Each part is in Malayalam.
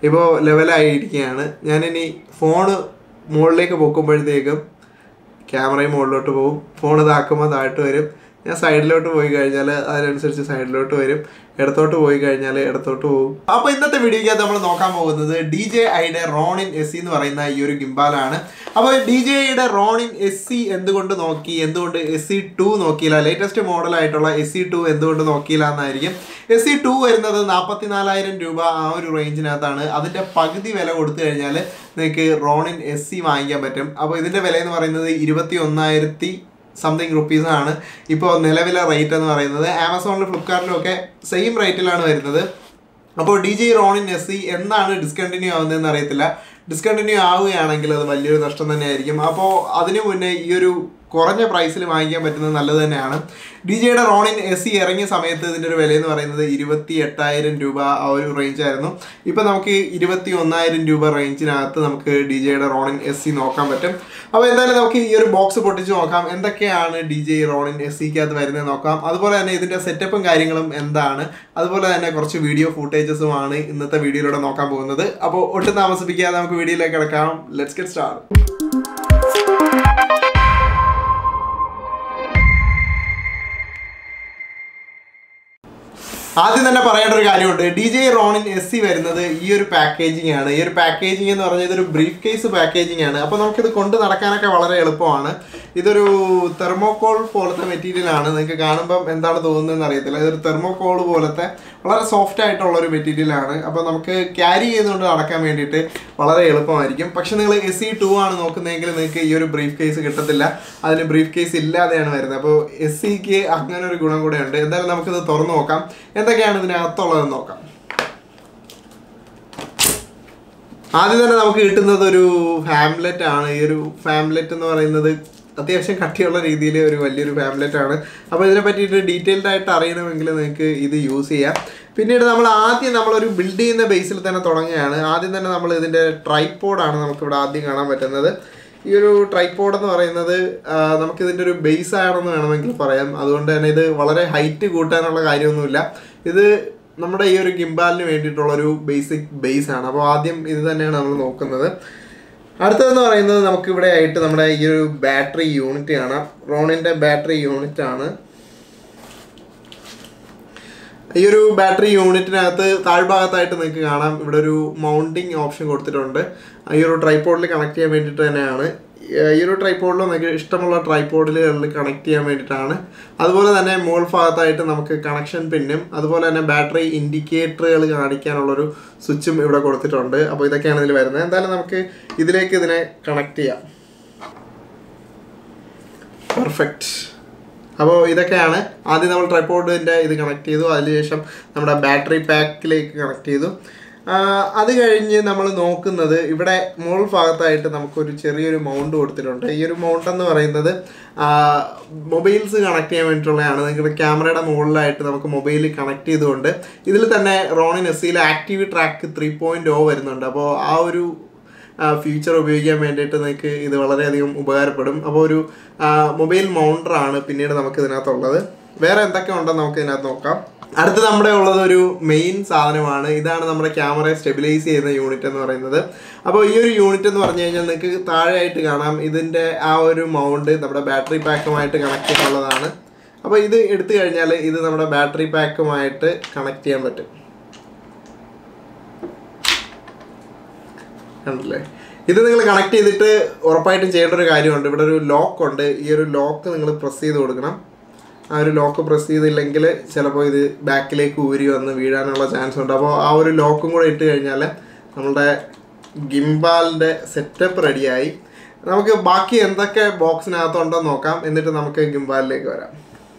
ഇപ്പോൾ ലെവലായിരിക്കുകയാണ് ഞാനിനി ഫോണ് മുകളിലേക്ക് പൊക്കുമ്പോഴത്തേക്കും ക്യാമറയും മുകളിലോട്ട് പോകും ഫോൺ ഇതാക്കുമ്പോൾ താഴോട്ട് വരും ഞാൻ സൈഡിലോട്ട് പോയി കഴിഞ്ഞാൽ അതിനനുസരിച്ച് സൈഡിലോട്ട് വരും ഇടത്തോട്ട് പോയി കഴിഞ്ഞാൽ ഇടത്തോട്ട് പോകും അപ്പോൾ ഇന്നത്തെ വീഡിയോയ്ക്കകത്ത് നമ്മൾ നോക്കാൻ പോകുന്നത് ഡി ജെ ഐയുടെ റോണിൻ എസ് സി എന്ന് പറയുന്ന ഈ ഒരു ഗിംബാലാണ് അപ്പോൾ ഡി ജെ ഐയുടെ റോണിൻ എസ് സി എന്തുകൊണ്ട് നോക്കി എന്തുകൊണ്ട് എസ് സി ടു നോക്കിയില്ല ലേറ്റസ്റ്റ് മോഡലായിട്ടുള്ള എസ് സി ടു എന്തുകൊണ്ട് നോക്കിയില്ല എന്നായിരിക്കും എസ് സി ടു വരുന്നത് നാൽപ്പത്തി നാലായിരം രൂപ ആ ഒരു റേഞ്ചിനകത്താണ് അതിൻ്റെ പകുതി വില കൊടുത്തു കഴിഞ്ഞാൽ നിങ്ങൾക്ക് റോണിൻ എസ് സി വാങ്ങിക്കാൻ പറ്റും അപ്പോൾ ഇതിൻ്റെ വില എന്ന് പറയുന്നത് ഇരുപത്തി ഒന്നായിരത്തി സംതിങ് റുപ്പീസ് ആണ് ഇപ്പോൾ നിലവിലെ റേറ്റ് എന്ന് പറയുന്നത് ആമസോണിലും ഫ്ലിപ്കാർട്ടിലും ഒക്കെ സെയിം റേറ്റിലാണ് വരുന്നത് അപ്പോൾ D J Ronin S C എന്നാണ് ഡിസ്കണ്ടിന്യൂ ആവുന്നതെന്ന് അറിയത്തില്ല ഡിസ്കണ്ടിന്യൂ ആവുകയാണെങ്കിൽ അത് വലിയൊരു നഷ്ടം തന്നെയായിരിക്കും അപ്പോൾ അതിനു മുന്നേ ഈ ഒരു കുറഞ്ഞ പ്രൈസിൽ വാങ്ങിക്കാൻ പറ്റുന്നത് നല്ലത് തന്നെയാണ് ഡി ജെയുടെ റോണിൻ എസ് സി ഇറങ്ങിയ സമയത്ത് ഇതിൻ്റെ ഒരു വില എന്ന് പറയുന്നത് ഇരുപത്തി എട്ടായിരം രൂപ ആ ഒരു റേഞ്ച് ആയിരുന്നു ഇപ്പം നമുക്ക് ഇരുപത്തി ഒന്നായിരം രൂപ റേഞ്ചിനകത്ത് നമുക്ക് ഡി ജെയുടെ റോണിൻ എസ് സി നോക്കാൻ പറ്റും അപ്പോൾ എന്തായാലും നമുക്ക് ഈ ഒരു ബോക്സ് പൊട്ടിച്ച് നോക്കാം എന്തൊക്കെയാണ് ഡി ജെ റോണിൻ എസ് സിക്കകത്ത് വരുന്നത് നോക്കാം അതുപോലെ തന്നെ ഇതിൻ്റെ സെറ്റപ്പും കാര്യങ്ങളും എന്താണ് അതുപോലെ തന്നെ കുറച്ച് വീഡിയോ ഫുട്ടേജസുമാണ് ഇന്നത്തെ വീഡിയോയിലൂടെ നോക്കാൻ പോകുന്നത് അപ്പോൾ ഒട്ടും താമസിപ്പിക്കാതെ നമുക്ക് വീഡിയോയിലേക്ക് കിടക്കാം ലെറ്റ്സ് ഗെറ്റ് സ്റ്റാർട്ട് ആദ്യം തന്നെ പറയേണ്ട ഒരു കാര്യമുണ്ട് D J Ronin S C വരുന്നത് ഈ ഒരു പാക്കേജിംഗ് ആണ് ഈ ഒരു പാക്കേജിംഗ് എന്ന് പറഞ്ഞാൽ ഇതൊരു ബ്രീഫ് കേസ് പാക്കേജിംഗ് ആണ് അപ്പോൾ നമുക്കിത് കൊണ്ട് നടക്കാനൊക്കെ വളരെ എളുപ്പമാണ് ഇതൊരു തെർമോകോൾ പോലത്തെ മെറ്റീരിയൽ ആണ് നിങ്ങൾക്ക് കാണുമ്പം എന്താണ് തോന്നുന്നതെന്ന് അറിയത്തില്ല ഇതൊരു തെർമോകോൾ പോലത്തെ വളരെ സോഫ്റ്റ് ആയിട്ടുള്ള ഒരു മെറ്റീരിയൽ ആണ് അപ്പോൾ നമുക്ക് ക്യാരി ചെയ്തുകൊണ്ട് നടക്കാൻ വേണ്ടിയിട്ട് വളരെ എളുപ്പമായിരിക്കും പക്ഷെ നിങ്ങൾ എസ് സി ടു ആണ് നോക്കുന്നതെങ്കിൽ നിങ്ങൾക്ക് ഈ ഒരു ബ്രീഫ് കേസ് കിട്ടത്തില്ല അതിന് ബ്രീഫ് കേസ് ഇല്ലാതെയാണ് വരുന്നത് അപ്പോൾ എസ് സിക്ക് അങ്ങനെ ഒരു ഗുണം കൂടെ ഉണ്ട് എന്തായാലും നമുക്കിത് തുറന്നു നോക്കാം എന്തൊക്കെയാണ് ഇതിനകത്തുള്ളതെന്ന് നോക്കാം ആദ്യം തന്നെ നമുക്ക് കിട്ടുന്നത് ഒരു ഫാംലെറ്റ് ആണ് ഈ ഒരു ഫാംലെറ്റ് എന്ന് പറയുന്നത് അത്യാവശ്യം കട്ടിയുള്ള രീതിയിൽ ഒരു വലിയൊരു ഫാംലെറ്റ് ആണ് അപ്പോൾ ഇതിനെ പറ്റിയിട്ട് ഡീറ്റെയിൽഡ് ആയിട്ട് അറിയണമെങ്കിൽ നിങ്ങൾക്ക് ഇത് യൂസ് ചെയ്യാം പിന്നീട് നമ്മൾ ആദ്യം നമ്മളൊരു ബിൽഡ് ചെയ്യുന്ന ബേസിൽ തന്നെ തുടങ്ങുകയാണ് ആദ്യം തന്നെ നമ്മൾ ഇതിൻ്റെ ട്രൈപ്പോഡാണ് നമുക്കിവിടെ ആദ്യം കാണാൻ പറ്റുന്നത് ഈ ഒരു ട്രൈപ്പോഡ് എന്ന് പറയുന്നത് ആ, നമുക്കിതിൻ്റെ ഒരു ബേസ് ആണെന്ന് വേണമെങ്കിൽ പറയാം അതുകൊണ്ട് തന്നെ ഇത് വളരെ ഹൈറ്റ് കൂട്ടാനുള്ള കാര്യമൊന്നുമില്ല ഇത് നമ്മുടെ ഈ ഒരു ഗിംബാലിന് വേണ്ടിയിട്ടുള്ളൊരു ബേസിക് ബേസ് ആണ് അപ്പോൾ ആദ്യം ഇത് തന്നെയാണ് നമ്മൾ നോക്കുന്നത് അടുത്തതെന്ന് പറയുന്നത് നമുക്കിവിടെ ആയിട്ട് നമ്മുടെ ഈ ഒരു ബാറ്ററി യൂണിറ്റ് കാണാം റോണിൻ്റെ ബാറ്ററി യൂണിറ്റ് ആണ് ഈ ഒരു ബാറ്ററി യൂണിറ്റിനകത്ത് താഴ്ഭാഗത്തായിട്ട് നിങ്ങൾക്ക് കാണാം ഇവിടെ ഒരു മൗണ്ടിങ് ഓപ്ഷൻ കൊടുത്തിട്ടുണ്ട് ഈ ഒരു ട്രൈപ്പോഡിൽ കണക്ട് ചെയ്യാൻ വേണ്ടിയിട്ട് തന്നെയാണ് ഈ ഒരു ട്രൈപ്പോഡിൽ നിങ്ങൾക്ക് ഇഷ്ടമുള്ള ട്രൈപ്പോഡിലുകളിൽ കണക്ട് ചെയ്യാൻ വേണ്ടിയിട്ടാണ് അതുപോലെ തന്നെ മുകൾ ഭാഗത്തായിട്ട് നമുക്ക് കണക്ഷൻ പിന്നും അതുപോലെ തന്നെ ബാറ്ററി ഇൻഡിക്കേറ്ററുകൾ കാണിക്കാനുള്ളൊരു സ്വിച്ചും ഇവിടെ കൊടുത്തിട്ടുണ്ട് അപ്പോൾ ഇതൊക്കെയാണ് ഇതിൽ വരുന്നത് എന്തായാലും നമുക്ക് ഇതിലേക്ക് ഇതിനെ കണക്ട് ചെയ്യാം പെർഫെക്റ്റ് അപ്പോൾ ഇതൊക്കെയാണ് ആദ്യം നമ്മൾ ട്രൈപ്പോഡിൻ്റെ ഇത് കണക്ട് ചെയ്തു അതിനുശേഷം നമ്മുടെ ബാറ്ററി പാക്കിലേക്ക് കണക്ട് ചെയ്തു ആ, അത് കഴിഞ്ഞ് നമ്മൾ നോക്കുന്നത് ഇവിടെ മുകൾ ഭാഗത്തായിട്ട് നമുക്കൊരു ചെറിയൊരു മൗണ്ട് കൊടുത്തിട്ടുണ്ട് ഈ ഒരു മൗണ്ട് എന്ന് പറയുന്നത് മൊബൈൽസ് കണക്ട് ചെയ്യാൻ വേണ്ടിയിട്ടുള്ളതാണ് നിങ്ങളുടെ ക്യാമറയുടെ മുകളിലായിട്ട് നമുക്ക് മൊബൈൽ കണക്ട് ചെയ്തുകൊണ്ട് ഇതിൽ തന്നെ റോണിൻ എസ് സിയിൽ active track three point O വരുന്നുണ്ട് അപ്പോൾ ആ ഒരു ഫ്യൂച്ചർ ഉപയോഗിക്കാൻ വേണ്ടിയിട്ട് നിങ്ങൾക്ക് ഇത് വളരെയധികം ഉപകാരപ്പെടും അപ്പോൾ ഒരു മൊബൈൽ മൗണ്ടറാണ് പിന്നീട് നമുക്ക് ഇതിനകത്തുള്ളത് വേറെ എന്തൊക്കെ ഉണ്ടെന്ന് നമുക്ക് ഇതിനകത്ത് നോക്കാം അടുത്ത് നമ്മുടെ ഉള്ളത് ഒരു മെയിൻ സാധനമാണ് ഇതാണ് നമ്മുടെ ക്യാമറയെ സ്റ്റെബിലൈസ് ചെയ്യുന്ന യൂണിറ്റ് എന്ന് പറയുന്നത് അപ്പോൾ ഈ ഒരു യൂണിറ്റ് എന്ന് പറഞ്ഞു കഴിഞ്ഞാൽ നിങ്ങൾക്ക് താഴെയായിട്ട് കാണാം ഇതിൻ്റെ ആ ഒരു മൗണ്ട് നമ്മുടെ ബാറ്ററി പാക്കുമായിട്ട് കണക്ട് ചെയ്യാനുള്ളതാണ് അപ്പോൾ ഇത് എടുത്തു കഴിഞ്ഞാൽ ഇത് നമ്മുടെ ബാറ്ററി പാക്കുമായിട്ട് കണക്ട് ചെയ്യാൻ പറ്റും കണ്ടില്ലേ ഇത് നിങ്ങൾ കണക്ട് ചെയ്തിട്ട് ഉറപ്പായിട്ടും ചെയ്യേണ്ട ഒരു കാര്യമുണ്ട് ഇവിടെ ഒരു ലോക്ക് ഉണ്ട് ഈ ഒരു ലോക്ക് നിങ്ങൾ പ്രസ് ചെയ്ത് കൊടുക്കണം ആ ഒരു ലോക്ക് പ്രസ് ചെയ്തില്ലെങ്കിൽ ചിലപ്പോൾ ഇത് ബാക്കിലേക്ക് ഊരി വന്ന് വീഴാനുള്ള ചാൻസ് ഉണ്ട് അപ്പോൾ ആ ഒരു ലോക്കും കൂടെ ഇട്ട് കഴിഞ്ഞാൽ നമ്മളുടെ ഗിംബാലിൻ്റെ സെറ്റപ്പ് റെഡിയായി നമുക്ക് ബാക്കി എന്തൊക്കെ ബോക്സിനകത്തുണ്ടെന്ന് നോക്കാം എന്നിട്ട് നമുക്ക് ഗിംബാലിലേക്ക് വരാം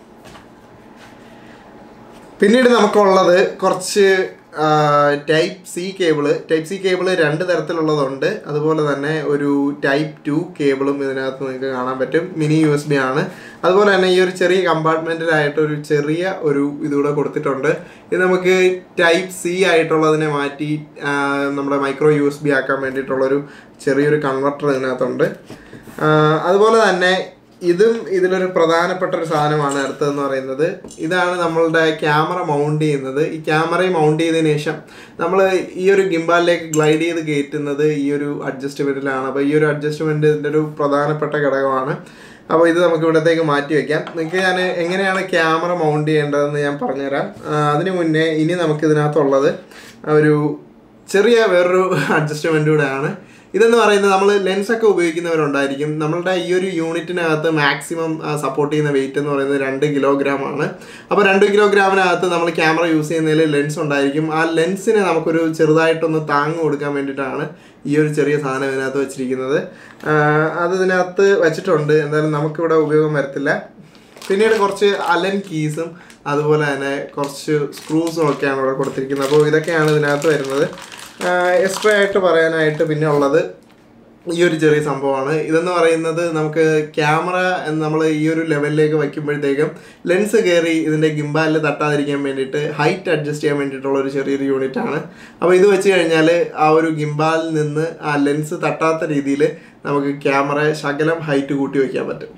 പിന്നീട് നമുക്കുള്ളത് കുറച്ച് type C cable type C cable രണ്ട് തരത്തിലുള്ളതുണ്ട് അതുപോലെ തന്നെ ഒരു ടൈപ്പ് ടു കേബിളും ഇതിനകത്ത് നിങ്ങൾക്ക് കാണാൻ പറ്റും മിനി യു എസ് ബി ആണ് അതുപോലെ തന്നെ ഈ ഒരു ചെറിയ കമ്പാർട്ട്മെൻറ്റിലായിട്ട് ഒരു ചെറിയ ഒരു ഇതുകൂടെ കൊടുത്തിട്ടുണ്ട് ഇത് നമുക്ക് ടൈപ്പ് സി ആയിട്ടുള്ളതിനെ മാറ്റി ആ, നമ്മുടെ മൈക്രോ യു എസ് ബി ആക്കാൻ വേണ്ടിയിട്ടുള്ളൊരു ചെറിയൊരു കൺവെർട്ടർ ഇതിനകത്തുണ്ട് ആ, അതുപോലെ തന്നെ ഇതും ഇതിലൊരു പ്രധാനപ്പെട്ട ഒരു സാധനമാണ് അടുത്തതെന്ന് പറയുന്നത് ഇതാണ് നമ്മളുടെ ക്യാമറ മൗണ്ട് ചെയ്യുന്നത് ഈ ക്യാമറയും മൗണ്ട് ചെയ്തതിന് ശേഷം നമ്മൾ ഈ ഒരു ഗിംബാലിലേക്ക് ഗ്ലൈഡ് ചെയ്ത് കയറ്റുന്നത് ഈ ഒരു അഡ്ജസ്റ്റ്മെൻറ്റിലാണ് അപ്പോൾ ഈ ഒരു അഡ്ജസ്റ്റ്മെൻറ്റ് ഇതിൻ്റെ ഒരു പ്രധാനപ്പെട്ട ഘടകമാണ് അപ്പോൾ ഇത് നമുക്ക് ഇവിടത്തേക്ക് മാറ്റി വയ്ക്കാം നിങ്ങൾക്ക് ഞാൻ എങ്ങനെയാണ് ക്യാമറ മൗണ്ട് ചെയ്യേണ്ടതെന്ന് ഞാൻ പറഞ്ഞുതരാം ആ, അതിന് മുന്നേ ഇനി നമുക്ക് ഇതിനകത്തുള്ളത് ഒരു ചെറിയ വേറൊരു അഡ്ജസ്റ്റ്മെൻ്റ് കൂടെയാണ് ഇതെന്ന് പറയുന്നത് നമ്മൾ ലെൻസൊക്കെ ഉപയോഗിക്കുന്നവരുണ്ടായിരിക്കും നമ്മളുടെ ഈ ഒരു യൂണിറ്റിനകത്ത് മാക്സിമം സപ്പോർട്ട് ചെയ്യുന്ന വെയിറ്റ് എന്ന് പറയുന്നത് രണ്ട് കിലോഗ്രാം ആണ് അപ്പോൾ രണ്ട് കിലോഗ്രാമിനകത്ത് നമ്മൾ ക്യാമറ യൂസ് ചെയ്യുന്നതിൽ ലെൻസ് ഉണ്ടായിരിക്കും ആ ലെൻസിനെ നമുക്കൊരു ചെറുതായിട്ടൊന്ന് താങ്ങ് കൊടുക്കാൻ വേണ്ടിയിട്ടാണ് ഈ ഒരു ചെറിയ സാധനം ഇതിനകത്ത് വെച്ചിരിക്കുന്നത് ആ, അത് ഇതിനകത്ത് വെച്ചിട്ടുണ്ട് എന്തായാലും നമുക്കിവിടെ ഉപയോഗം വരത്തില്ല പിന്നീട് കുറച്ച് അലൻ കീസും അതുപോലെ തന്നെ കുറച്ച് സ്ക്രൂസും ഒക്കെയാണ് ഇവിടെ കൊടുത്തിരിക്കുന്നത് അപ്പോൾ ഇതൊക്കെയാണ് ഇതിനകത്ത് വരുന്നത് എക്സ്ട്രാ ആയിട്ട് പറയാനായിട്ട് പിന്നെ ഉള്ളത് ഈ ഒരു ചെറിയ സംഭവമാണ് ഇതെന്ന് പറയുന്നത് നമുക്ക് ക്യാമറ നമ്മൾ ഈ ഒരു ലെവലിലേക്ക് വയ്ക്കുമ്പോഴത്തേക്കും ലെൻസ് കയറി ഇതിൻ്റെ ഗിംബാലിൽ തട്ടാതിരിക്കാൻ വേണ്ടിയിട്ട് ഹൈറ്റ് അഡ്ജസ്റ്റ് ചെയ്യാൻ വേണ്ടിയിട്ടുള്ള ഒരു ചെറിയൊരു യൂണിറ്റ് ആണ് അപ്പോൾ ഇത് വെച്ച് കഴിഞ്ഞാൽ ആ ഒരു ഗിംബാലിൽ നിന്ന് ആ ലെൻസ് തട്ടാത്ത രീതിയിൽ നമുക്ക് ക്യാമറ ശകലം ഹൈറ്റ് കൂട്ടി വയ്ക്കാൻ പറ്റും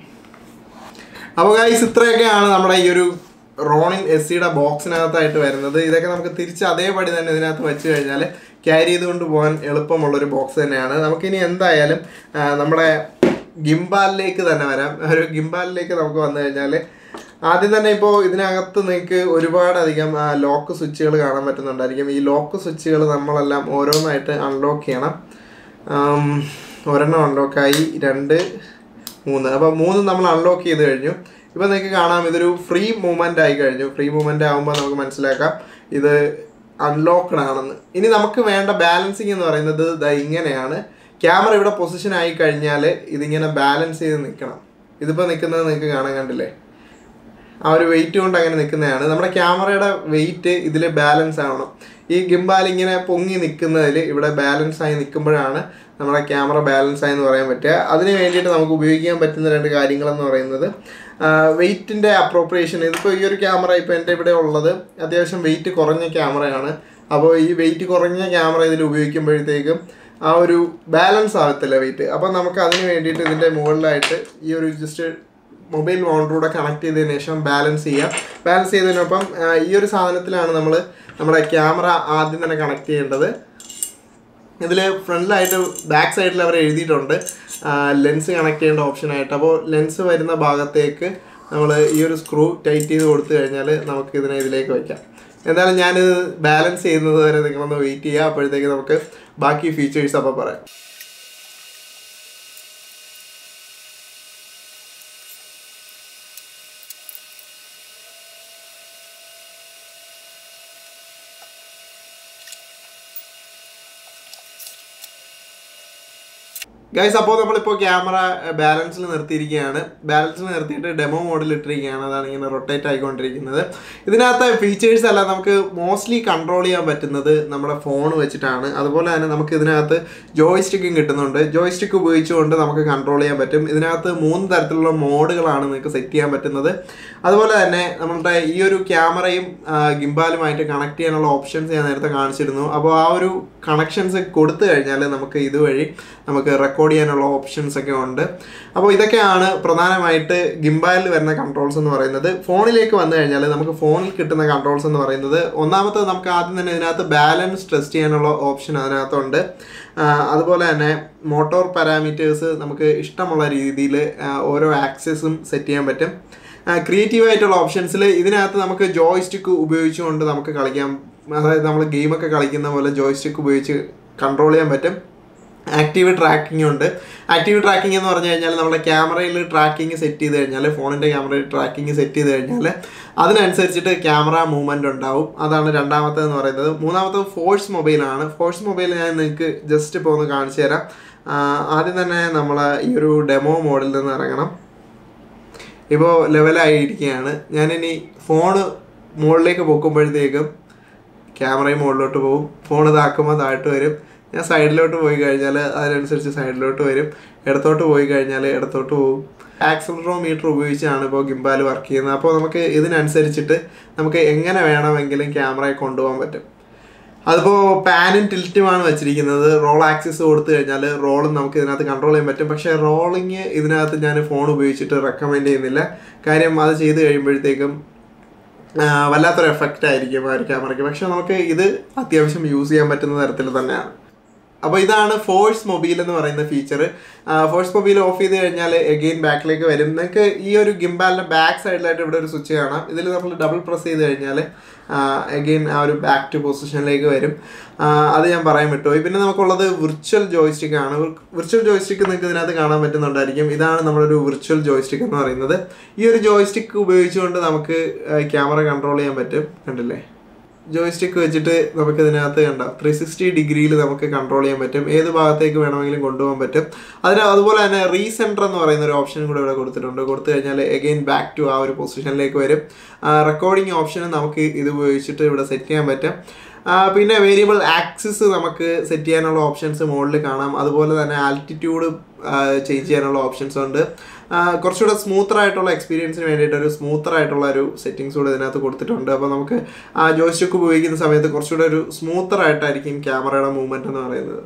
അപ്പോൾ ഗൈസ് ഇത്രയൊക്കെയാണ് നമ്മുടെ ഈ ഒരു റോണിൻ എസ് സിയുടെ ബോക്സിനകത്തായിട്ട് വരുന്നത് ഇതൊക്കെ നമുക്ക് തിരിച്ച് അതേപടി തന്നെ ഇതിനകത്ത് വെച്ച് കഴിഞ്ഞാൽ ക്യാരി ചെയ്തുകൊണ്ട് പോകാൻ എളുപ്പമുള്ളൊരു ബോക്സ് തന്നെയാണ് നമുക്കിനി എന്തായാലും ആ, നമ്മുടെ ഗിംബാലിലേക്ക് തന്നെ വരാം ഒരു ഗിംബാലിലേക്ക് നമുക്ക് വന്നു കഴിഞ്ഞാൽ ആദ്യം തന്നെ ഇപ്പോൾ ഇതിനകത്ത് നിങ്ങൾക്ക് ഒരുപാടധികം ലോക്ക് സ്വിച്ചുകൾ കാണാൻ പറ്റുന്നുണ്ടായിരിക്കും ഈ ലോക്ക് സ്വിച്ചുകൾ നമ്മളെല്ലാം ഓരോന്നായിട്ട് അൺലോക്ക് ചെയ്യണം ആം, ഒരെണ്ണം അൺലോക്കായി രണ്ട് മൂന്ന് അപ്പോൾ മൂന്ന് നമ്മൾ അൺലോക്ക് ചെയ്ത് കഴിഞ്ഞു ഇപ്പം നിങ്ങൾക്ക് കാണാം ഇതൊരു ഫ്രീ മൂവ്മെൻ്റ് ആയി കഴിഞ്ഞു ഫ്രീ മൂവ്മെൻ്റ് ആകുമ്പോൾ നമുക്ക് മനസ്സിലാക്കാം ഇത് അൺലോക്ക്ഡ് ആണെന്ന് ഇനി നമുക്ക് വേണ്ട ബാലൻസിങ് എന്ന് പറയുന്നത് ദാ ഇങ്ങനെയാണ് ക്യാമറ ഇവിടെ പൊസിഷൻ ആയി കഴിഞ്ഞാൽ ഇതിങ്ങനെ ബാലൻസ് ചെയ്ത് നിൽക്കണം ഇതിപ്പോൾ നിൽക്കുന്നത് നിങ്ങൾക്ക് കാണാൻ കണ്ടില്ലേ ആ ഒരു വെയിറ്റ് കൊണ്ട് അങ്ങനെ നിൽക്കുന്നതാണ് നമ്മുടെ ക്യാമറയുടെ വെയിറ്റ് ഇതിൽ ബാലൻസ് ആവണം ഈ ഗിംബാൽ ഇങ്ങനെ പൊങ്ങി നിൽക്കുന്നതിൽ ഇവിടെ ബാലൻസ് ആയി നിൽക്കുമ്പോഴാണ് നമ്മുടെ ക്യാമറ ബാലൻസ് ആയി എന്ന് പറയാൻ പറ്റുക അതിന് വേണ്ടിയിട്ട് നമുക്ക് ഉപയോഗിക്കാൻ പറ്റുന്ന രണ്ട് കാര്യങ്ങളെന്ന് പറയുന്നത് വെയിറ്റിൻ്റെ അപ്രോപ്രിയേഷൻ ഇതിപ്പോൾ ഈ ഒരു ക്യാമറ ഇപ്പോൾ എൻ്റെ ഇവിടെ ഉള്ളത് അത്യാവശ്യം വെയിറ്റ് കുറഞ്ഞ ക്യാമറയാണ് അപ്പോൾ ഈ വെയിറ്റ് കുറഞ്ഞ ക്യാമറ ഇതിൽ ഉപയോഗിക്കുമ്പോഴത്തേക്കും ആ ഒരു ബാലൻസ് ആവത്തില്ല വെയിറ്റ് അപ്പോൾ നമുക്ക് അതിന് വേണ്ടിയിട്ട് ഇതിൻ്റെ മുകളിലായിട്ട് ഈ ഒരു ജസ്റ്റ് മൊബൈൽ മൗണ്ടറൂടെ കണക്ട് ചെയ്തതിന് ശേഷം ബാലൻസ് ചെയ്യാം ബാലൻസ് ചെയ്തതിനൊപ്പം ആ, ഈ ഒരു സാധനത്തിലാണ് നമ്മൾ നമ്മുടെ ക്യാമറ ആദ്യം തന്നെ കണക്ട് ചെയ്യേണ്ടത് ഇതിൽ ഫ്രണ്ടിലായിട്ട് ബാക്ക് സൈഡിൽ അവർ എഴുതിയിട്ടുണ്ട് ലെൻസ് കണക്ട് ചെയ്യേണ്ട ഓപ്ഷനായിട്ട് അപ്പോൾ ലെൻസ് വരുന്ന ഭാഗത്തേക്ക് നമ്മൾ ഈ ഒരു സ്ക്രൂ ടൈറ്റ് ചെയ്ത് കൊടുത്തു കഴിഞ്ഞാൽ നമുക്ക് ഇതിനെ ഇതിലേക്ക് വയ്ക്കാം എന്തായാലും ഞാനിത് ബാലൻസ് ചെയ്യുന്നത് വരെ നിങ്ങളൊന്ന് വെയിറ്റ് ചെയ്യുക അപ്പോഴത്തേക്ക് നമുക്ക് ബാക്കി ഫീച്ചേഴ്സ് അപ്പോൾ പറയാം ഗൈസ് അപ്പോൾ നമ്മളിപ്പോൾ ക്യാമറ ബാലൻസിൽ നിർത്തിയിരിക്കുകയാണ് ബാലൻസിൽ നിർത്തിയിട്ട് ഡെമോ മോഡിൽ ഇട്ടിരിക്കുകയാണ് അതാണ് ഇങ്ങനെ റൊട്ടേറ്റ് ആയിക്കൊണ്ടിരിക്കുന്നത് ഇതിനകത്ത് ഫീച്ചേഴ്സ് എല്ലാം നമുക്ക് മോസ്റ്റ്ലി കൺട്രോൾ ചെയ്യാൻ പറ്റുന്നത് നമ്മുടെ ഫോൺ വെച്ചിട്ടാണ് അതുപോലെ തന്നെ നമുക്ക് ഇതിനകത്ത് ജോയ്സ്റ്റിക്കും കിട്ടുന്നുണ്ട് ജോയ്സ്റ്റിക്ക് ഉപയോഗിച്ചുകൊണ്ട് നമുക്ക് കൺട്രോൾ ചെയ്യാൻ പറ്റും ഇതിനകത്ത് മൂന്ന് തരത്തിലുള്ള മോഡുകളാണ് നിങ്ങൾക്ക് സെറ്റ് ചെയ്യാൻ പറ്റുന്നത് അതുപോലെ തന്നെ നമ്മളുടെ ഈ ഒരു ക്യാമറയും ഗിംബാലുമായിട്ട് കണക്ട് ചെയ്യാനുള്ള ഓപ്ഷൻസ് ഞാൻ നേരത്തെ കാണിച്ചിരുന്നു അപ്പോൾ ആ ഒരു കണക്ഷൻസ് കൊടുത്തു കഴിഞ്ഞാൽ നമുക്ക് ഇതുവഴി നമുക്ക് റെക്കോർഡ് ചെയ്യാനുള്ള ഓപ്ഷൻസ് ഒക്കെ ഉണ്ട് അപ്പോൾ ഇതൊക്കെയാണ് പ്രധാനമായിട്ട് ഗിംബാലിൽ വരുന്ന കൺട്രോൾസ് എന്ന് പറയുന്നത് ഫോണിലേക്ക് വന്നു കഴിഞ്ഞാൽ നമുക്ക് ഫോണിൽ കിട്ടുന്ന കൺട്രോൾസ് എന്ന് പറയുന്നത് ഒന്നാമത്തെ നമുക്ക് ആദ്യം തന്നെ ഇതിനകത്ത് ബാലൻസ് ടെസ്റ്റ് ചെയ്യാനുള്ള ഓപ്ഷൻ അതിനകത്തുണ്ട് ആ, അതുപോലെ തന്നെ മോട്ടോർ പാരാമീറ്റേഴ്സ് നമുക്ക് ഇഷ്ടമുള്ള രീതിയിൽ ഓരോ ആക്സസും സെറ്റ് ചെയ്യാൻ പറ്റും ക്രിയേറ്റീവ് ആയിട്ടുള്ള ഓപ്ഷൻസിൽ ഇതിനകത്ത് നമുക്ക് ജോയ്സ്റ്റിക്ക് ഉപയോഗിച്ചുകൊണ്ട് നമുക്ക് കളിക്കാം അതായത് നമ്മൾ ഗെയിമൊക്കെ കളിക്കുന്ന പോലെ ജോയ്സ്റ്റിക്ക് ഉപയോഗിച്ച് കൺട്രോൾ ചെയ്യാൻ പറ്റും ആക്റ്റീവ് ട്രാക്കിംഗ് ഉണ്ട് ആക്റ്റീവ് ട്രാക്കിംഗ് എന്ന് പറഞ്ഞു കഴിഞ്ഞാൽ നമ്മുടെ ക്യാമറയിൽ ട്രാക്കിംഗ് സെറ്റ് ചെയ്ത് കഴിഞ്ഞാൽ ഫോണിൻ്റെ ക്യാമറയിൽ ട്രാക്കിംഗ് സെറ്റ് ചെയ്ത് കഴിഞ്ഞാൽ അതിനനുസരിച്ചിട്ട് ക്യാമറ മൂവ്മെൻ്റ് ഉണ്ടാവും അതാണ് രണ്ടാമത്തേത് എന്ന് പറയുന്നത് മൂന്നാമത്തത് ഫോഴ്സ് മൊബൈലാണ് ഫോഴ്സ് മൊബൈൽ ഞാൻ നിങ്ങൾക്ക് ജസ്റ്റ് ഇപ്പോൾ ഒന്ന് കാണിച്ചു തരാം ആ, ആദ്യം തന്നെ നമ്മൾ ഈ ഒരു ഡെമോ മോഡിൽ നിന്ന് ഇറങ്ങണം ഇപ്പോൾ ലെവലായിരിക്കുകയാണ് ഞാനിനി ഫോണ് മുകളിലേക്ക് പൊക്കുമ്പോഴത്തേക്കും ക്യാമറയും മുകളിലോട്ട് പോകും ഫോൺ ഇതാക്കുമ്പോൾ താഴോട്ട് വരും ഞാൻ സൈഡിലോട്ട് പോയി കഴിഞ്ഞാൽ അതിനനുസരിച്ച് സൈഡിലോട്ട് വരും ഇടത്തോട്ട് പോയി കഴിഞ്ഞാൽ ഇടത്തോട്ട് പോകും ആക്സിലറോമീറ്റർ ഉപയോഗിച്ചാണ് ഇപ്പോൾ ഗിംബാൽ വർക്ക് ചെയ്യുന്നത് അപ്പോൾ നമുക്ക് ഇതിനനുസരിച്ചിട്ട് നമുക്ക് എങ്ങനെ വേണമെങ്കിലും ക്യാമറയെ കൊണ്ടുപോകാൻ പറ്റും അതിപ്പോൾ പാനും ടിൽറ്റുമാണ് വെച്ചിരിക്കുന്നത് റോൾ ആക്സിസ് കൊടുത്തു കഴിഞ്ഞാൽ റോളും നമുക്ക് ഇതിനകത്ത് കൺട്രോൾ ചെയ്യാൻ പറ്റും പക്ഷേ റോളിങ് ഇതിനകത്ത് ഞാൻ ഫോൺ ഉപയോഗിച്ചിട്ട് റെക്കമെൻഡ് ചെയ്യുന്നില്ല കാര്യം അത് ചെയ്ത് കഴിയുമ്പോഴത്തേക്കും ആ, വല്ലാത്തൊരു എഫക്റ്റ് ആയിരിക്കും ആ ഒരു ക്യാമറയ്ക്ക് പക്ഷെ നമുക്ക് ഇത് അത്യാവശ്യം യൂസ് ചെയ്യാൻ പറ്റുന്ന തരത്തിൽ തന്നെയാണ് അപ്പോൾ ഇതാണ് ഫോഴ്സ് മൊബൈൽ എന്ന് പറയുന്ന ഫീച്ചർ ഫോഴ്സ് മൊബൈൽ ഓഫ് ചെയ്ത് കഴിഞ്ഞാൽ എഗെയിൻ ബാക്കിലേക്ക് വരും നിങ്ങൾക്ക് ഈ ഒരു ഗിംബാലിൻ്റെ ബാക്ക് സൈഡിലായിട്ട് ഇവിടെ ഒരു സ്വിച്ച് കാണാം ഇതിൽ നമ്മൾ ഡബിൾ പ്രസ് ചെയ്ത് കഴിഞ്ഞാൽ എഗെയിൻ ആ ഒരു ബാക്ക് ടു പൊസിഷനിലേക്ക് വരും ആ, അത് ഞാൻ പറയാൻ വിട്ടുപോയി പിന്നെ നമുക്കുള്ളത് വിർച്വൽ ജോയ്സ്റ്റിക് ആണ് വിർച്വൽ ജോയ്സ്റ്റിക് നിങ്ങൾക്ക് ഇതിനകത്ത് കാണാൻ പറ്റുന്നുണ്ടായിരിക്കും ഇതാണ് നമ്മുടെ ഒരു വിർച്വൽ ജോയ്സ്റ്റിക് എന്ന് പറയുന്നത് ഈ ഒരു ജോയ്സ്റ്റിക് ഉപയോഗിച്ചുകൊണ്ട് നമുക്ക് ക്യാമറ കൺട്രോൾ ചെയ്യാൻ പറ്റും കണ്ടില്ലേ ജോയ്സ്റ്റിക്ക് വെച്ചിട്ട് നമുക്ക് ഇതിനകത്ത് കണ്ട ത്രീ സിക്സ്റ്റി ഡിഗ്രിയിൽ നമുക്ക് കൺട്രോൾ ചെയ്യാൻ പറ്റും ഏത് ഭാഗത്തേക്ക് വേണമെങ്കിലും കൊണ്ടുപോകാൻ പറ്റും അതിന് അതുപോലെ തന്നെ റീസെൻറ്റർ എന്ന് പറയുന്ന ഒരു ഓപ്ഷൻ കൂടെ ഇവിടെ കൊടുത്തിട്ടുണ്ട് കൊടുത്തു കഴിഞ്ഞാൽ എഗെയിൻ ബാക്ക് ടു ആ ഒരു പൊസിഷനിലേക്ക് വരും റെക്കോർഡിംഗ് ഓപ്ഷനും നമുക്ക് ഇത് ഉപയോഗിച്ചിട്ട് ഇവിടെ സെറ്റ് ചെയ്യാൻ പറ്റും ആ, പിന്നെ വേരിയബിൾ ആക്സിസ് നമുക്ക് സെറ്റ് ചെയ്യാനുള്ള ഓപ്ഷൻസ് മുകളിൽ കാണാം അതുപോലെ തന്നെ ആൾട്ടിറ്റ്യൂഡ് ചേഞ്ച് ചെയ്യാനുള്ള ഓപ്ഷൻസ് ഉണ്ട് ആ, കുറച്ചുകൂടെ സ്മൂത്തർ ആയിട്ടുള്ള എക്സ്പീരിയൻസിന് വേണ്ടിയിട്ട് ഒരു സ്മൂത്തർ ആയിട്ടുള്ള ഒരു സെറ്റിങ്സ് കൂടെ ഇതിനകത്ത് കൊടുത്തിട്ടുണ്ട് അപ്പോൾ നമുക്ക് ആ ജോയ്സ്റ്റിക്ക് ഉപയോഗിക്കുന്ന സമയത്ത് കുറച്ചുകൂടെ ഒരു സ്മൂത്തർ ആയിട്ടായിരിക്കും ക്യാമറയുടെ മൂവ്മെൻറ്റ് എന്ന് പറയുന്നത്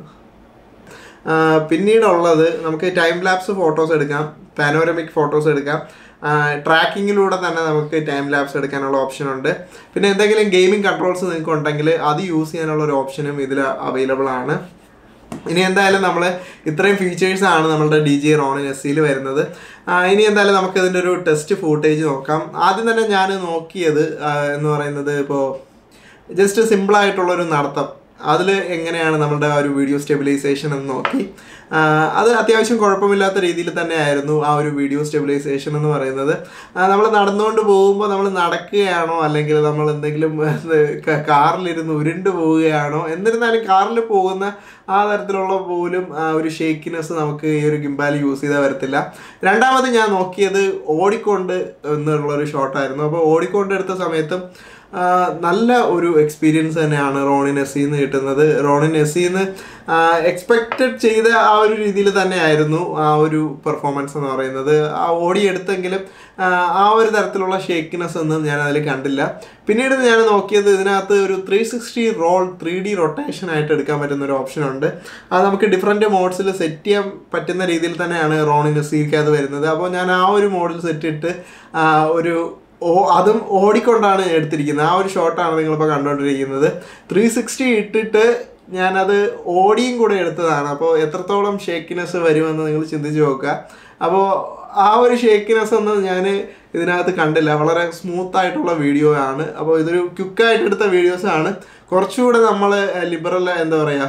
ആ, പിന്നീടുള്ളത് നമുക്ക് ടൈം ലാപ്സ് ഫോട്ടോസ് എടുക്കാം പാനോരമിക് ഫോട്ടോസ് എടുക്കാം ട്രാക്കിങ്ങിലൂടെ തന്നെ നമുക്ക് ടൈം ലാപ്സ് എടുക്കാനുള്ള ഓപ്ഷൻ ഉണ്ട് പിന്നെ എന്തെങ്കിലും ഗെയിമിംഗ് കൺട്രോൾസ് നിങ്ങൾക്ക് ഉണ്ടെങ്കിൽ അത് യൂസ് ചെയ്യാനുള്ള ഒരു ഓപ്ഷനും ഇതിൽ അവൈലബിൾ ആണ് ഇനി എന്തായാലും നമ്മൾ ഇത്രയും ഫീച്ചേഴ്സ് ആണ് നമ്മളുടെ ഡി ജി റോണിൻ എസ് സിയിൽ വരുന്നത് ആ, ഇനി എന്തായാലും നമുക്ക് ഇതിൻ്റെ ഒരു ടെസ്റ്റ് ഫൂട്ടേജ് നോക്കാം ആദ്യം തന്നെ ഞാൻ നോക്കിയത് ആ, എന്ന് പറയുന്നത് ഇപ്പോൾ ജസ്റ്റ് സിമ്പിളായിട്ടുള്ളൊരു നടത്തം അതിൽ എങ്ങനെയാണ് നമ്മളുടെ ആ ഒരു വീഡിയോ സ്റ്റെബിലൈസേഷൻ എന്ന് നോക്കി ആ, അത് അത്യാവശ്യം കുഴപ്പമില്ലാത്ത രീതിയിൽ തന്നെയായിരുന്നു ആ ഒരു വീഡിയോ സ്റ്റെബിലൈസേഷൻ എന്ന് പറയുന്നത് നമ്മൾ നടന്നുകൊണ്ട് പോകുമ്പോൾ നമ്മൾ നടക്കുകയാണോ അല്ലെങ്കിൽ നമ്മൾ എന്തെങ്കിലും ഇത് ക- കാറിലിരുന്ന് ഉരുണ്ട് പോവുകയാണോ എന്നിരുന്നാലും കാറിൽ പോകുന്ന ആ തരത്തിലുള്ള പോലും ആ ഒരു ഷേക്കിനെസ് നമുക്ക് ഈ ഒരു ഗിംബാൽ യൂസ് ചെയ്താൽ വരത്തില്ല രണ്ടാമത് ഞാൻ നോക്കിയത് ഓടിക്കൊണ്ട് എന്നുള്ളൊരു ഷോട്ടായിരുന്നു അപ്പോൾ ഓടിക്കൊണ്ട് എടുത്ത സമയത്തും ആ, നല്ല ഒരു എക്സ്പീരിയൻസ് തന്നെയാണ് റോണിൻ എസ്സിന്ന് കിട്ടുന്നത് റോണിൻ എസ്സിന്ന് എക്സ്പെക്റ്റഡ് ചെയ്ത ആ ഒരു രീതിയിൽ തന്നെയായിരുന്നു ആ ഒരു പെർഫോമൻസ് എന്ന് പറയുന്നത് ആ ഓടിയെടുത്തെങ്കിലും ആ, ആ ഒരു തരത്തിലുള്ള ഷേക്കിനെസ് ഒന്നും ഞാൻ അതിൽ കണ്ടില്ല പിന്നീട് ഞാൻ നോക്കിയത് ഇതിനകത്ത് ഒരു three sixty roll three D rotation ആയിട്ട് എടുക്കാൻ പറ്റുന്ന ഒരു ഓപ്ഷൻ ഉണ്ട് അത് നമുക്ക് ഡിഫറെൻറ്റ് മോഡ്സിൽ സെറ്റ് ചെയ്യാൻ പറ്റുന്ന രീതിയിൽ തന്നെയാണ് റോണിൻ എസ്സിക്കകത്ത് വരുന്നത് അപ്പോൾ ഞാൻ ആ ഒരു മോഡൽ സെറ്റ് ഇട്ട് ആ, ഒരു ഓ അതും ഓടിക്കൊണ്ടാണ് എടുത്തിരിക്കുന്നത് ആ ഒരു ഷോട്ടാണ് നിങ്ങളിപ്പോൾ കണ്ടുകൊണ്ടിരിക്കുന്നത് ത്രീ സിക്സ്റ്റി ഇട്ടിട്ട് ഞാനത് ഓടിയും കൂടെ എടുത്തതാണ് അപ്പോൾ എത്രത്തോളം ഷേക്കിനെസ് വരുമെന്ന് നിങ്ങൾ ചിന്തിച്ച് നോക്കുക അപ്പോൾ ആ ഒരു ഷേക്കിനെസ് ഒന്നും ഞാൻ ഇതിനകത്ത് കണ്ടില്ല വളരെ സ്മൂത്ത് ആയിട്ടുള്ള വീഡിയോ ആണ് അപ്പോൾ ഇതൊരു ക്വിക്കായിട്ട് എടുത്ത വീഡിയോസ് ആണ് കുറച്ചുകൂടെ നമ്മൾ ലിബറൽ എന്താ പറയുക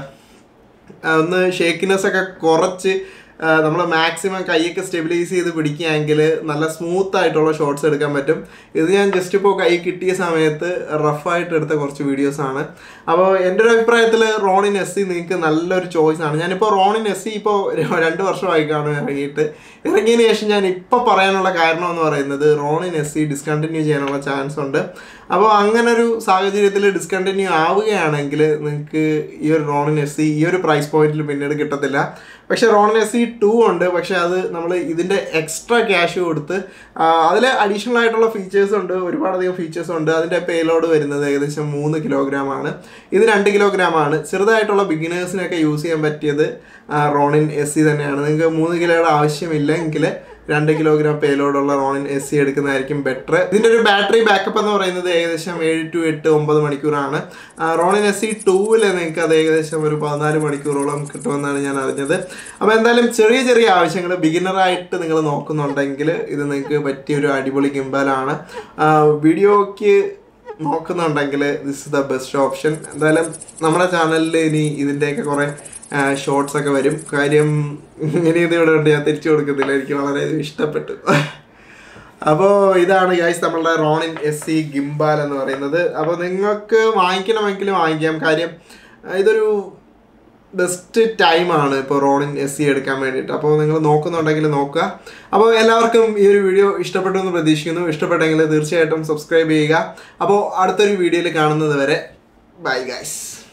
ആ, ഒന്ന് ഷേക്കിനെസ് ഒക്കെ കുറച്ച് നമ്മൾ മാക്സിമം കൈയൊക്കെ സ്റ്റെബിലൈസ് ചെയ്ത് പിടിക്കുകയാണെങ്കിൽ നല്ല സ്മൂത്ത് ആയിട്ടുള്ള ഷോട്ട്സ് എടുക്കാൻ പറ്റും ഇത് ഞാൻ ജസ്റ്റ് ഇപ്പോൾ കൈ കിട്ടിയ സമയത്ത് റഫായിട്ട് എടുത്ത കുറച്ച് വീഡിയോസ് ആണ് അപ്പോൾ എൻ്റെ ഒരു അഭിപ്രായത്തിൽ റോണിൻ എസ് സി നിങ്ങൾക്ക് നല്ലൊരു ചോയ്സ് ആണ് ഞാനിപ്പോൾ റോണിൻ എസ് സി ഇപ്പോൾ രണ്ട് വർഷമായി കാണും ഇറങ്ങിയിട്ട് ഇറങ്ങിയതിന് ശേഷം ഞാൻ ഇപ്പോൾ പറയാനുള്ള കാരണം എന്ന് പറയുന്നത് റോണിൻ എസ് സി ഡിസ്കണ്ടിന്യൂ ചെയ്യാനുള്ള ചാൻസ് ഉണ്ട് അപ്പോൾ അങ്ങനെ ഒരു സാഹചര്യത്തിൽ ഡിസ്കണ്ടിന്യൂ ആവുകയാണെങ്കിൽ നിങ്ങൾക്ക് ഈ ഒരു റോണിൻ എസ് സി ഈ ഒരു പ്രൈസ് പോയിന്റിൽ പിന്നീട് കിട്ടത്തില്ല പക്ഷേ റോണിൻ എസ് സി ടു ഉണ്ട് പക്ഷേ അത് നമ്മൾ ഇതിൻ്റെ എക്സ്ട്രാ ക്യാഷ് കൊടുത്ത് അതിൽ അഡീഷണൽ ആയിട്ടുള്ള ഫീച്ചേഴ്സ് ഉണ്ട് ഒരുപാടധികം ഫീച്ചേഴ്സ് ഉണ്ട് അതിൻ്റെ പേലോഡ് വരുന്നത് ഏകദേശം മൂന്ന് കിലോഗ്രാം ആണ് ഇത് രണ്ട് കിലോഗ്രാം ആണ് ചെറുതായിട്ടുള്ള ബിഗിനേഴ്സിനൊക്കെ യൂസ് ചെയ്യാൻ പറ്റിയത് ആ, റോണിൻ എസ് സി തന്നെയാണ് നിങ്ങൾക്ക് മൂന്ന് കിലോയുടെ ആവശ്യമില്ലെങ്കിൽ രണ്ട് കിലോഗ്രാം പേലോഡുള്ള റോണിൻ എസ് സി എടുക്കുന്നതായിരിക്കും ബെറ്റർ ഇതിൻ്റെ ഒരു ബാറ്ററി ബാക്കപ്പ് എന്ന് പറയുന്നത് ഏകദേശം ഏഴ് ടു എട്ട് ഒമ്പത് മണിക്കൂറാണ് ആ, റോണിൻ എസ് സി ടൂവിൽ നിങ്ങൾക്ക് അത് ഏകദേശം ഒരു പതിനാല് മണിക്കൂറോളം കിട്ടുമെന്നാണ് ഞാൻ അറിഞ്ഞത് അപ്പോൾ എന്തായാലും ചെറിയ ചെറിയ ആവശ്യങ്ങൾ ബിഗിനറായിട്ട് നിങ്ങൾ നോക്കുന്നുണ്ടെങ്കിൽ ഇത് നിങ്ങൾക്ക് പറ്റിയ ഒരു അടിപൊളി ഗിംബാലാണ് വീഡിയോയ്ക്ക് നോക്കുന്നുണ്ടെങ്കിൽ this is the best option എന്തായാലും നമ്മുടെ ചാനലിൽ ഇനി ഇതിൻ്റെയൊക്കെ കുറേ ഷോർട്സ് ഒക്കെ വരും കാര്യം ഇങ്ങനെ ഇത് ഇവിടെ ഉണ്ട് ഞാൻ തിരിച്ചു കൊടുക്കുന്നില്ല എനിക്ക് വളരെ ഇഷ്ടപ്പെട്ടു അപ്പോൾ ഇതാണ് ഗൈസ് നമ്മളുടെ റോണിൻ എസ് സി ഗിംബാൽ എന്ന് പറയുന്നത് അപ്പോൾ നിങ്ങൾക്ക് വാങ്ങിക്കണമെങ്കിൽ വാങ്ങിക്കാം കാര്യം ആ, ഇതൊരു ബെസ്റ്റ് ടൈമാണ് ഇപ്പോൾ റോണിൻ എസ് സി എടുക്കാൻ വേണ്ടിയിട്ട് അപ്പോൾ നിങ്ങൾ നോക്കുന്നുണ്ടെങ്കിൽ നോക്കുക അപ്പോൾ എല്ലാവർക്കും ഈ ഒരു വീഡിയോ ഇഷ്ടപ്പെട്ടു എന്ന് പ്രതീക്ഷിക്കുന്നു ഇഷ്ടപ്പെട്ടെങ്കിൽ തീർച്ചയായിട്ടും സബ്സ്ക്രൈബ് ചെയ്യുക അപ്പോൾ അടുത്തൊരു വീഡിയോയിൽ കാണുന്നത് വരെ ബൈ ഗൈസ്